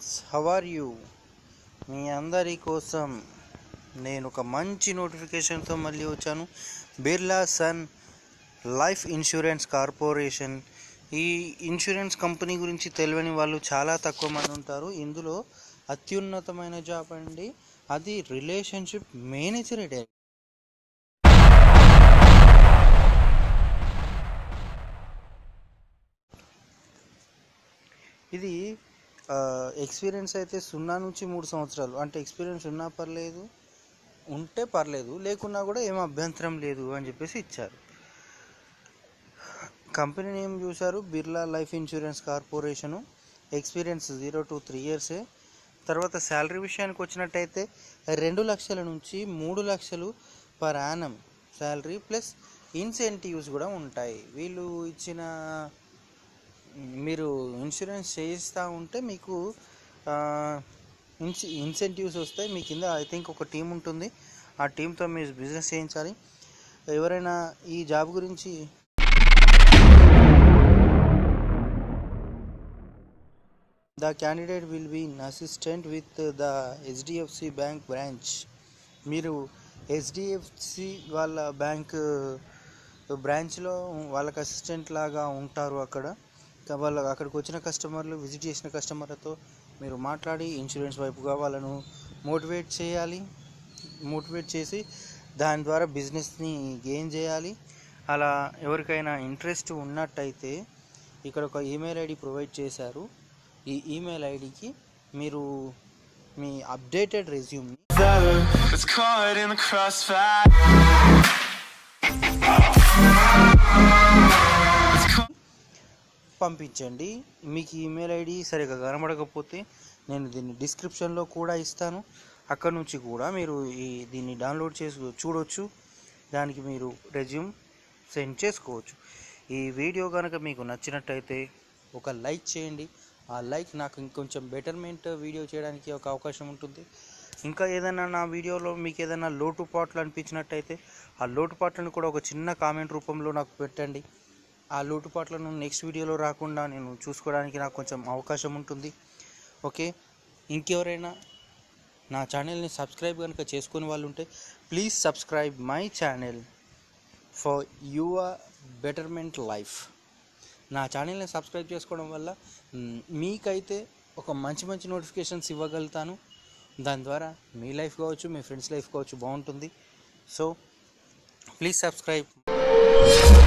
How are you మీ అందరి కోసం నేను ఒక మంచి నోటిఫికేషన్తో మళ్ళీ వచ్చాను Birla Sun Life insurance corporation ఈ ఇన్సూరెన్స్ కంపెనీ గురించి తెలియని వాళ్ళు చాలా తక్కువ మంది ఉంటారు ఇందులో అత్యున్నతమైన జాబ్ అండి అది రిలేషన్షిప్ మేనేజర్ ఇది ఎక్స్పీరియన్స్ అయితే సున్నా నుంచి మూడు సంవత్సరాలు అంటే ఎక్స్పీరియన్స్ ఉన్నా పర్లేదు ఉంటే పర్లేదు లేకున్నా కూడా ఏం అభ్యంతరం లేదు అని చెప్పేసి ఇచ్చారు కంపెనీ నేమ్ చూశారు Birla Life insurance corporation experience zero to three ఇయర్సే తర్వాత శాలరీ విషయానికి వచ్చినట్టయితే రెండు లక్షల నుంచి మూడు లక్షలు per annum salary plus incentives కూడా ఉంటాయి వీళ్ళు ఇచ్చిన మీరు ఇన్సూరెన్స్ చేయిస్తూ ఉంటే మీకు ఇన్స్ ఇన్సెంటివ్స్ వస్తాయి మీ కింద ఐ థింక్ ఒక టీం ఉంటుంది ఆ టీంతో మీరు బిజినెస్ చేయించాలి ఎవరైనా ఈ జాబ్ గురించి the candidate will be assistant with the HDFC bank branch మీరు హెచ్డిఎఫ్సి వాళ్ళ బ్యాంక్ బ్రాంచ్లో వాళ్ళకి అసిస్టెంట్ లాగా ఉంటారు అక్కడ ఇంకా వాళ్ళ అక్కడికి వచ్చిన కస్టమర్లు విజిట్ చేసిన కస్టమర్లతో మీరు మాట్లాడి ఇన్సూరెన్స్ వైపుగా వాళ్ళను మోటివేట్ చేయాలి మోటివేట్ చేసి దాని ద్వారా బిజినెస్ని గెయిన్ చేయాలి అలా ఎవరికైనా ఇంట్రెస్ట్ ఉన్నట్టయితే ఇక్కడ ఒక ఈమెయిల్ ఐడి ప్రొవైడ్ చేశారు ఈ ఈమెయిల్ ఐడికి మీరు మీ అప్డేటెడ్ రెజ్యూమ్ని It's caught in the crossfire. It's caught. పంపించండి మీకు ఈమెయిల్ ఐడి సరిగా కనబడకపోతే నేను దీన్ని డిస్క్రిప్షన్లో కూడా ఇస్తాను అక్కడ నుంచి కూడా మీరు ఈ దీన్ని డౌన్లోడ్ చేసి చూడొచ్చు దానికి మీరు రెజ్యూమ్ సెండ్ చేసుకోవచ్చు ఈ వీడియో కనుక మీకు నచ్చినట్టయితే ఒక లైక్ చేయండి ఆ లైక్ నాకు ఇంకొంచెం బెటర్మెంట్ వీడియో చేయడానికి ఒక అవకాశం ఉంటుంది ఇంకా ఏదైనా నా వీడియోలో మీకు ఏదైనా లోటుపాట్లు అనిపించినట్టయితే ఆ లోటుపాట్లను కూడా ఒక చిన్న కామెంట్ రూపంలో నాకు పెట్టండి ఆ లోటుపాట్లను నెక్స్ట్ వీడియోలో రాకుండా నేను చూసుకోవడానికి నాకు కొంచెం అవకాశం ఉంటుంది ఓకే ఇంకెవరైనా నా ఛానల్ని సబ్స్క్రైబ్ కనుక చేసుకునే వాళ్ళు ఉంటే please subscribe my channel for your betterment life నా ఛానల్ని సబ్స్క్రైబ్ చేసుకోవడం వల్ల మ్, మీకైతే ఒక మంచి మంచి నోటిఫికేషన్స్ ఇవ్వగలుగుతాను దాని ద్వారా మీ లైఫ్ కావచ్చు మీ ఫ్రెండ్స్ లైఫ్ కావచ్చు బాగుంటుంది సో ప్లీజ్ సబ్స్క్రైబ్